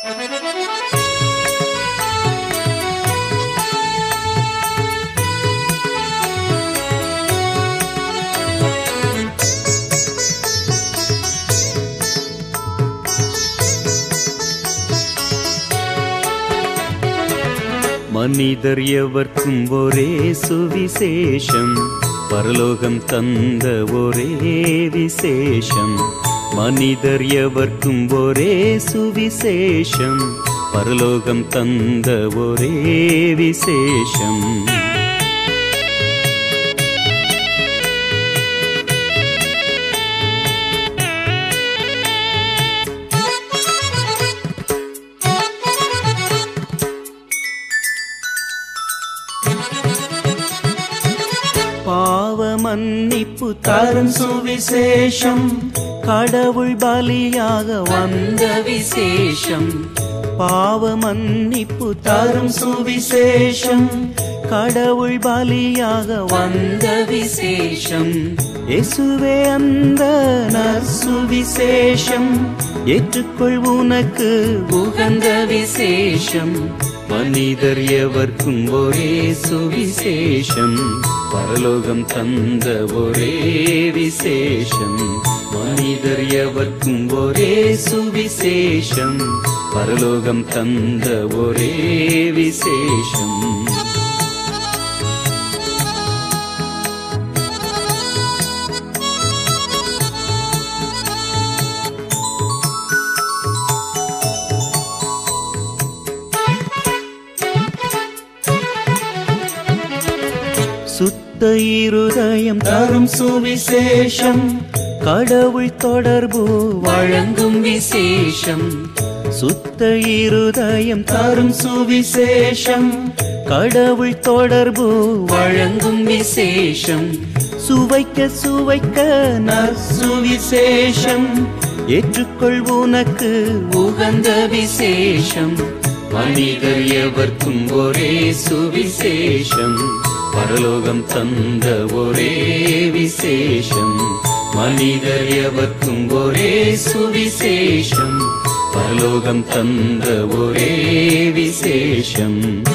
மனிதர் எவர்க்கும் ஒரே சுவிசேஷம் பரலோகம் தந்த ஒரே விசேஷம் மனிதர் எவர்க்கும் ஒரே சுவிசேஷம் பரலோகம் தந்த ஒரே விசேஷம் பாவ மன்னிப்பு தரும் சுவிசேஷம் கடவுள் பலியாக வந்த விசேஷம் பாவ மன்னிப்பு தரும் சுவிசேஷம் கடவுள் பலியாக வந்த விசேஷம் இயேசுவே அந்த நற்சுவிசேஷம் ஏற்றுக்கொள் உனக்கு உகந்த விசேஷம் மனிதர் எவர்க்கும் ஒரே சுவிசேஷம் பரலோகம் தந்த ஒரே விசேஷம் மனிதர் எவர்க்கும் ஒரே சுவிசேஷம் பரலோகம் தந்த ஒரே விசேஷம் சுத்த இருதயம் தரும் சுவிசேஷம் கடவுள் தொடர்பு வழங்கும் விசேஷம் சுத்த இருதயம் தரும் சுவிசேஷம் கடவுள் தொடர்பு வழங்கும் விசேஷம் சுவைக்க சுவைக்க நற்சுவிசேஷம் ஏற்றுக்கொள் உனக்கு உகந்த விசேஷம் மனிதர் எவர்க்கும் ஒரே சுவிசேஷம் பரலோகம் தந்த ஒரே விசேஷம் மனிதர் எவர்க்கும் ஒரே சுவிசேஷம் பரலோகம் தந்த ஒரே விசேஷம்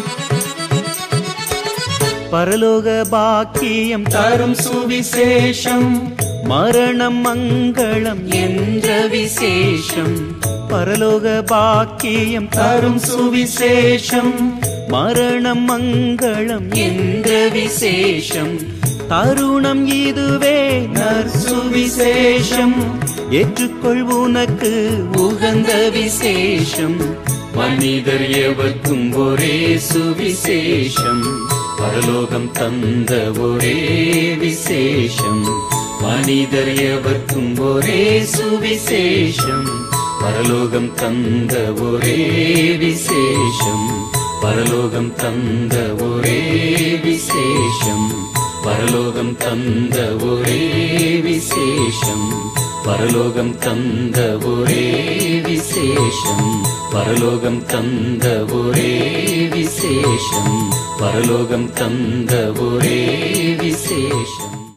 பரலோக பாக்கியம் தரும் சுவிசேஷம் மரணம் மங்களம் என்ற விசேஷம் பரலோக பாக்கியம் தரும் சுவிசேஷம் மரணம் மங்களம் என்ற விசேஷம் தருணம் இதுவே நற்சுவிசேஷம் ஏற்றுக்கொள் உனக்கு உகந்த விசேஷம் மனிதர் எவர்க்கும் ஒரே சுவிசேஷம் பரலோகம் தந்த ஒரே விசேஷம் மனிதர் எவர்க்கும் ஒரே சுவிசேஷம் பரலோகம் தந்த ஒரே விசேஷம் பரலோகம் தந்த ஒரே விசேஷம் பரலோகம் தந்த ஒரே விசேஷம் பரலோகம் தந்த ஒரே விசேஷம் பரலோகம் தந்த ஒரே விசேஷம் பரலோகம் தந்த ஒரே விசேஷம்